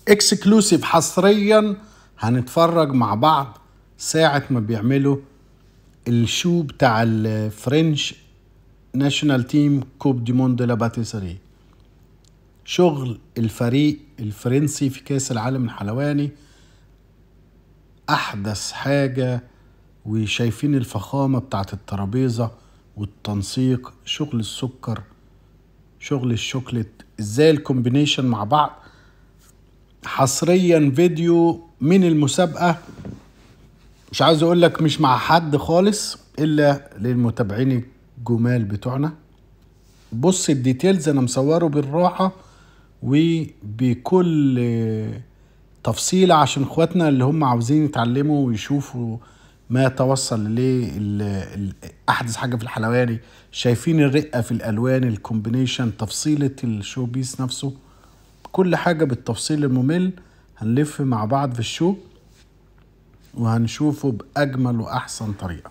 اكسكلوسيف حصريا هنتفرج مع بعض ساعة ما بيعملوا الشو بتاع الفرنش ناشونال تيم كوب دي موند لا باتيسري شغل الفريق الفرنسي في كاس العالم الحلواني احدث حاجة وشايفين الفخامة بتاعت الترابيزة والتنسيق شغل السكر شغل الشوكليت ازاي الكومبينيشن مع بعض حصريا فيديو من المسابقة مش عاوز اقول لك مش مع حد خالص الا للمتابعين الجمال بتوعنا بص الديتيلز انا مصوره بالراحة وبكل تفصيلة عشان اخواتنا اللي هم عاوزين يتعلموا ويشوفوا ما توصل ليه ال- ال- احدث حاجه في الحلواني شايفين الرقه في الالوان الكومبينيشن تفصيله الشو بيس نفسه كل حاجه بالتفصيل الممل هنلف مع بعض في الشو وهنشوفه باجمل واحسن طريقه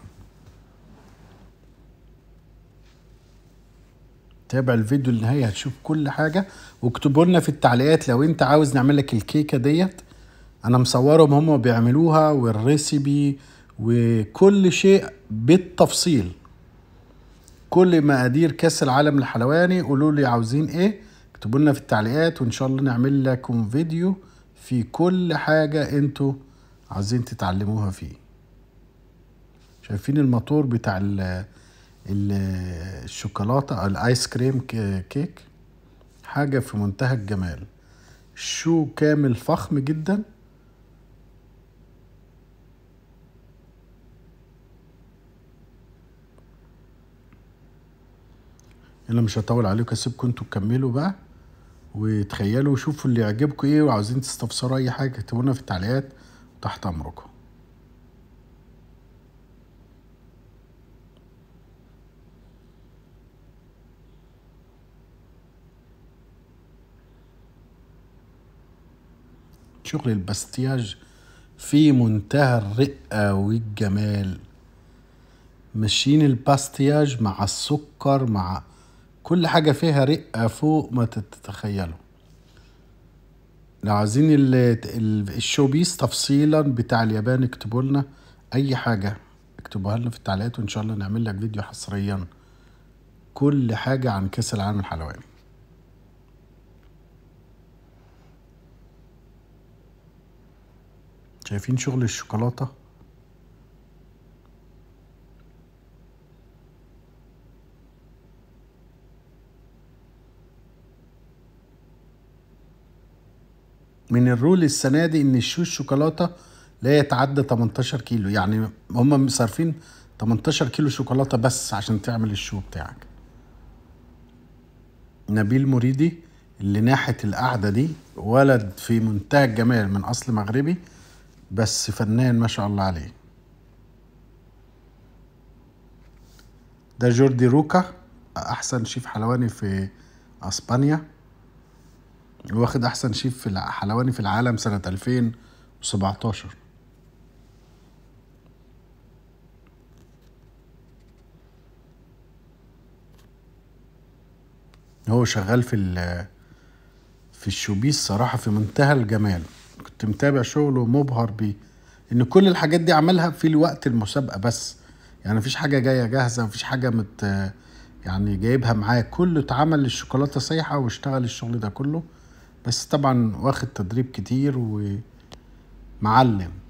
تابع الفيديو للنهاية هتشوف كل حاجة واكتبوا لنا في التعليقات لو انت عاوز نعمل لك الكيكة ديت انا مصورهم هم بيعملوها والريسيبي وكل شيء بالتفصيل كل مقادير كاس العالم الحلواني قولوا لي عاوزين ايه اكتبوا لنا في التعليقات وان شاء الله نعمل لكم فيديو في كل حاجة انتوا عاوزين تتعلموها فيه شايفين الموتور بتاع ال ال الشوكولاتة الايس كريم ك- كيك حاجة في منتهى الجمال شو كامل فخم جدا انا مش هطول عليكم اسيبكم انتوا تكملوا بقى وتخيلوا وشوفوا اللي يعجبكم ايه وعاوزين تستفسروا اي حاجه اكتبوا لنا في التعليقات تحت امركم شغل البستياج في منتهى الرقة والجمال ماشيين الباستياج مع السكر مع كل حاجة فيها رقة فوق ما تتخيلوا لو عايزين ال- ال- الشوبيس تفصيلا بتاع اليابان اكتبوا لنا اي حاجة اكتبوها لنا في التعليقات وان شاء الله نعمل لك فيديو حصريا كل حاجة عن كاس العالم الحلواني شايفين شغل الشوكولاتة من الرول السنة دي ان الشو الشوكولاتة لا يتعدى 18 كيلو يعني هم صارفين 18 كيلو شوكولاتة بس عشان تعمل الشو بتاعك نبيل مريدي اللي ناحية القعدة دي ولد في منتهى الجمال من أصل مغربي بس فنان ما شاء الله عليه ده جوردي روكا أحسن شيف حلواني في أسبانيا واخد أحسن شيف في الع- حلواني في العالم سنة 2017 هو شغال في ال في الشوبيس صراحة في منتهى الجمال كنت متابع شغله مبهر بيه ان كل الحاجات دي عملها في الوقت المسابقة بس يعني مفيش حاجة جاية جاهزة مفيش حاجة مت يعني جايبها معاه كله اتعمل الشوكولاتة سايحة واشتغل الشغل ده كله بس طبعا واخد تدريب كتير ومعلم